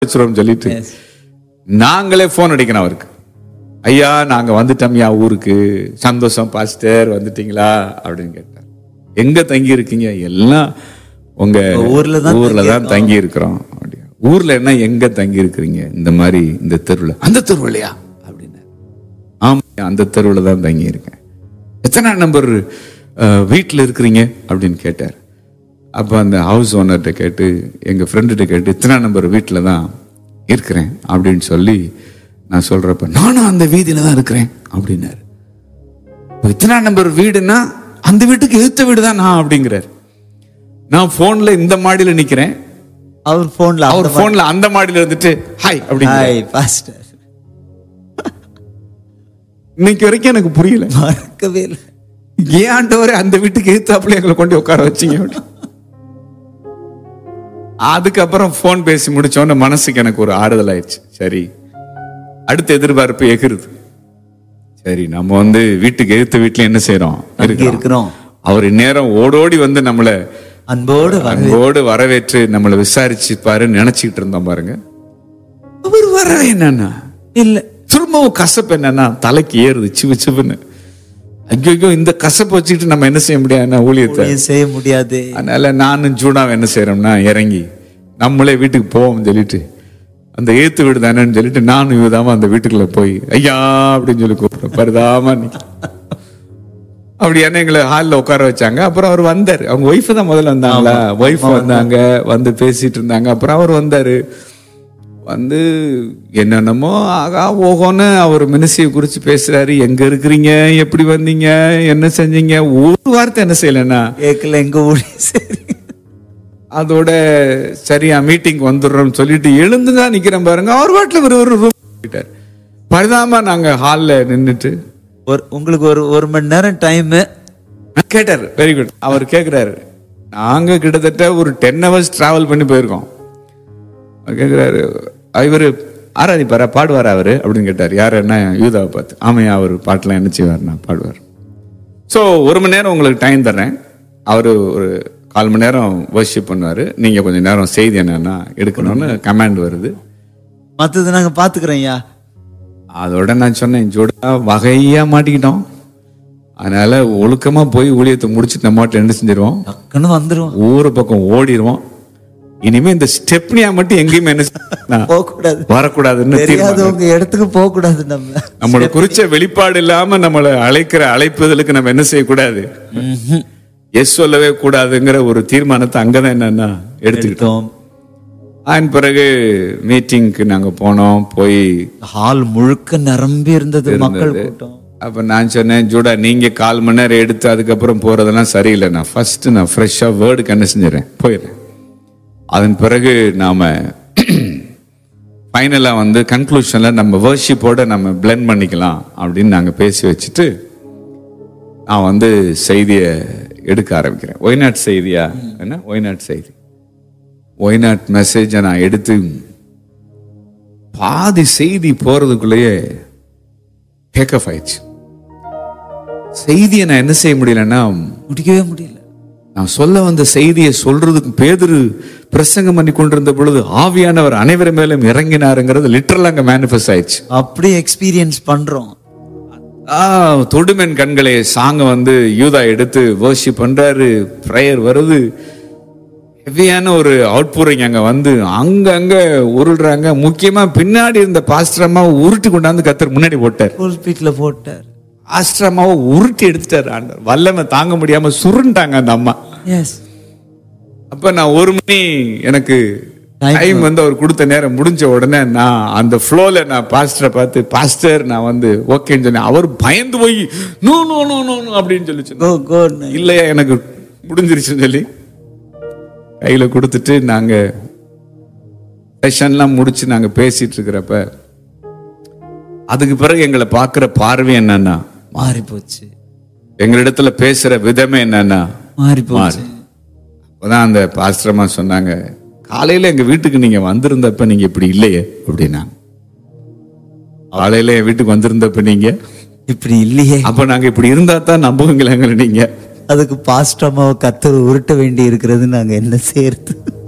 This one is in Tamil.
வச்சிருவோம் சொல்லிட்டு நாங்களே போன் அடிக்கணும் அவருக்கு ஐயா நாங்க வந்துட்டோம்யா ஊருக்கு சந்தோஷம் பாஸ்டர் வந்துட்டீங்களா அப்படின்னு கேட்டார் எங்க தங்கி இருக்கீங்க எல்லாம் உங்க ஊர்ல தான் ஊர்ல தான் தங்கி இருக்கிறோம் அப்படியா ஊர்ல என்ன எங்க தங்கி இருக்கிறீங்க இந்த மாதிரி இந்த தெருவுல அந்த தெருவுலையா அப்படின்னு ஆமா அந்த தெருவுல தான் தங்கி இருக்கேன் எத்தனை நம்பர் வீட்டில் இருக்கிறீங்க அப்படின்னு கேட்டார் அப்போ அந்த ஹவுஸ் ஓனர்கிட்ட கேட்டு எங்கள் ஃப்ரெண்டுகிட்ட கேட்டு இத்தனை நம்பர் வீட்டில் தான் இருக்கிறேன் அப்படின்னு சொல்லி நான் சொல்கிறப்ப நானும் அந்த வீதியில் தான் இருக்கிறேன் அப்படின்னாரு இப்போ இத்தனை நம்பர் வீடுன்னா அந்த வீட்டுக்கு எதிர்த்த வீடு தான் நான் அப்படிங்கிறார் நான் ஃபோனில் இந்த மாடியில் நிற்கிறேன் அவர் போன்ல அவர் ஃபோனில் அந்த மாடியில் இருந்துட்டு ஹாய் அப்படிங்கிற ஹாய் பாஸ்டர் இன்னைக்கு வரைக்கும் எனக்கு புரியல மறக்கவே இல்லை ஏன் ஆண்டவரே அந்த வீட்டுக்கு எதிர்த்தாப்புல எங்களை கொண்டு உட்கார வச்சீங்க அப்படி. அதுக்கப்புறம் ஃபோன் பேசி முடிச்சோன்னு மனசுக்கு எனக்கு ஒரு ஆறுதல் ஆயிடுச்சு சரி அடுத்த எதிர்பார்ப்பு எகிருது சரி நம்ம வந்து வீட்டுக்கு எதிர்த்த வீட்டுல என்ன செய்யறோம் அங்கே இருக்கிறோம் அவர் இந்நேரம் ஓடோடி வந்து நம்மள அன்போடு வர அன்போடு வரவேற்று நம்மளை விசாரிச்சுப்பாரு நினைச்சுக்கிட்டு இருந்தோம் பாருங்க அவர் வர என்னன்னா இல்ல திரும்பவும் கசப்பு என்னன்னா தலைக்கு ஏறுது சிவு சிவுன்னு ஐயோ இந்த கசப்பு வச்சுக்கிட்டு நம்ம என்ன செய்ய முடியாது ஊழியத்தை ஊழியம் செய்ய முடியாது அதனால நானும் ஜூடாவும் என்ன செய்யறோம்னா இறங்கி நம்மளே வீட்டுக்கு போவோம் சொல்லிட்டு அந்த ஏத்து வீடு தானேன்னு சொல்லிட்டு நானும் இவதாம அந்த வீட்டுக்குள்ள போய் ஐயா அப்படின்னு சொல்லி கூப்பிடுறேன் பரிதாம நிக்க. அப்படி என்ன எங்களை ஹாலில் உட்கார வச்சாங்க அப்புறம் அவர் வந்தார் அவங்க ஒய்ஃப் தான் முதல்ல வந்தாங்களா ஒய்ஃப் வந்தாங்க வந்து பேசிட்டு இருந்தாங்க அப்புறம் அவர் வந்தாரு வந்து என்னென்னமோ ஆகா ஓகோன்னு அவர் மினிஸ்ட்ரியை குறித்து பேசுறாரு எங்க இருக்கிறீங்க எப்படி வந்தீங்க என்ன செஞ்சீங்க ஒரு வார்த்தை என்ன செய்யலைன்னா கேட்கல எங்க ஊழியம் சரி அதோட சரியா மீட்டிங் வந்துடுறோம்னு சொல்லிட்டு எழுந்து தான் நிக்கிறேன் பாருங்க அவர் வாட்டில் ஒரு ஒரு ரூம் போயிட்டார் பரிதாம நாங்க ஹால்ல நின்னுட்டு ஒரு உங்களுக்கு ஒரு ஒரு மணி நேரம் டைம் கேட்டார் வெரி குட் அவர் கேக்குறாரு நாங்க கிட்டத்தட்ட ஒரு டென் ஹவர்ஸ் டிராவல் பண்ணி போயிருக்கோம் அவர் கேக்குறாரு இவர் ஆராதிப்பாரா பாடுவாரா அவரு அப்படின்னு கேட்டார் யார் என்ன யூதாவை பார்த்து ஆமையா அவர் பாட்டெல்லாம் என்ன செய்வார்னா பாடுவார் ஸோ ஒரு மணி நேரம் உங்களுக்கு டைம் தர்றேன் அவர் ஒரு கால் மணி நேரம் வர்ஷிப் பண்ணுவார் நீங்கள் கொஞ்சம் நேரம் செய்தி என்னன்னா எடுக்கணும்னு கமாண்ட் வருது மத்தது நாங்க பாத்துக்கிறோம் ஐயா அதோட நான் சொன்னேன் ஜோடா வகையா மாட்டிக்கிட்டோம் அதனால ஒழுக்கமா போய் ஊழியத்தை முடிச்சுட்டு நம்ம மாட்டில் என்ன செஞ்சிருவோம் டக்குன்னு வந்துரும் ஊரு பக்கம் ஓடிடுவோம் இனிமே இந்த ஸ்டெப்னியா மட்டும் எங்கேயுமே என்ன செய்ய- போக கூடாது வரக்கூடாதுன்னு தீர்மானம். தெரியாதவங்க இடத்துக்கு போக கூடாது நம்ம நம்மளை குறிச்ச வெளிப்பாடு இல்லாம நம்மளை அழைக்கிற அழைப்புதலுக்கு நம்ம என்ன செய்யக்கூடாது ம்ஹும். எஸ் சொல்லவே கூடாதுங்கிற ஒரு தீர்மானத்தை அங்கதான் என்னன்னா எடுத்துக்கிட்டோம் எடுத்தோம் அதன் பிறகு மீட்டிங்க்கு நாங்க போனோம் போய் ஹால் முழுக்க நிரம்பி இருந்தது மக்கள் கூட்டம் அப்ப நான் சொன்னேன் ஜூடா நீங்க கால் மணி நேரம் எடுத்து அதுக்கப்புறம் போறதெல்லாம் சரியில்லை நான் ஃபர்ஸ்ட் நான் ஃப்ரெஷ்ஷா வேர்டுக்கு என்ன செஞ்சிடறேன் போயிடுறேன் அதன் பிறகு நாம ஃபைனலாக வந்து கன்க்ளூஷனில் நம்ம வேர்ஷிப்போட நம்ம blend பண்ணிக்கலாம் அப்படின்னு நாங்கள் பேசி வச்சுட்டு நான் வந்து செய்தியை எடுக்க ஆரம்பிக்கிறேன் ஒய்நாட் செய்தியா என்ன ஒய்நாட் செய்தி ஒய்நாட் மெசேஜை நான் எடுத்து பாதி செய்தி போறதுக்குள்ளேயே டேக் ஆஃப் ஆயிடுச்சு செய்தியை நான் என்ன செய்ய முடியலன்னா முடிக்கவே முடியல நான் சொல்ல வந்த செய்தியை சொல்றதுக்கு பேதுரு பிரசங்கம் பண்ணி கொண்டிருந்த பொழுது ஆவியானவர் அனைவர் மேலும் இறங்கினாருங்கிறது லிட்டரல் அங்க மேனிஃபெஸ்ட் ஆயிடுச்சு அப்படி எக்ஸ்பீரியன்ஸ் பண்றோம் ஆ தொடுமென் கண்களே சாங்க வந்து யூதா எடுத்து வர்ஷிப் பண்றாரு ப்ரேயர் வருது ஹெவியான ஒரு அவுட்பூரிங் அங்க வந்து அங்க அங்க உருள்றாங்க முக்கியமா பின்னாடி இருந்த பாஸ்டரம்மாவை உருட்டி கொண்டாந்து கத்தர் முன்னாடி போட்டார் புல்பீட்ல போட்டார் பாஸ்டரம்மாவை உருட்டி எடுத்துட்டார் ஆண்டவர் வல்லமை தாங்க முடியாம சுருண்டாங்க அந்த அம்மா எஸ் அப்ப நான் ஒரு மணி எனக்கு டைம் வந்து அவர் கொடுத்த நேரம் முடிஞ்ச உடனே நான் அந்த ஃப்ளோல நான் பாஸ்டரை பார்த்து பாஸ்டர் நான் வந்து ஓகேன்னு சொன்னேன் அவர் பயந்து போய் no no no no no அப்படின்னு சொல்லி சொன்னார். கோ கோ இல்லையா எனக்கு முடிஞ்சிருச்சுன்னு சொல்லி கையில கொடுத்துட்டு நாங்க செஷன்லாம் முடிச்சு நாங்க பேசிட்டு இருக்கிறப்ப அதுக்கு பிறகு எங்களை பார்க்குற பார்வை என்னன்னா மாறி போச்சு எங்களிடத்துல பேசுற விதமே என்னன்னா மாறி போச்சு அப்பதான் அந்த பாஸ்டரமா சொன்னாங்க காலையில எங்க வீட்டுக்கு நீங்க வந்திருந்தப்ப நீங்க இப்படி இல்லையே அப்படின்னாங்க காலையில என் வீட்டுக்கு வந்திருந்தப்ப நீங்க இப்படி இல்லையே அப்ப நாங்க இப்படி இருந்தா தான் நம்புவீங்களா நீங்க அதுக்கு பாஸ்டமாவை கத்தர் உருட்ட வேண்டி இருக்கிறது நாங்க என்ன செய்யறது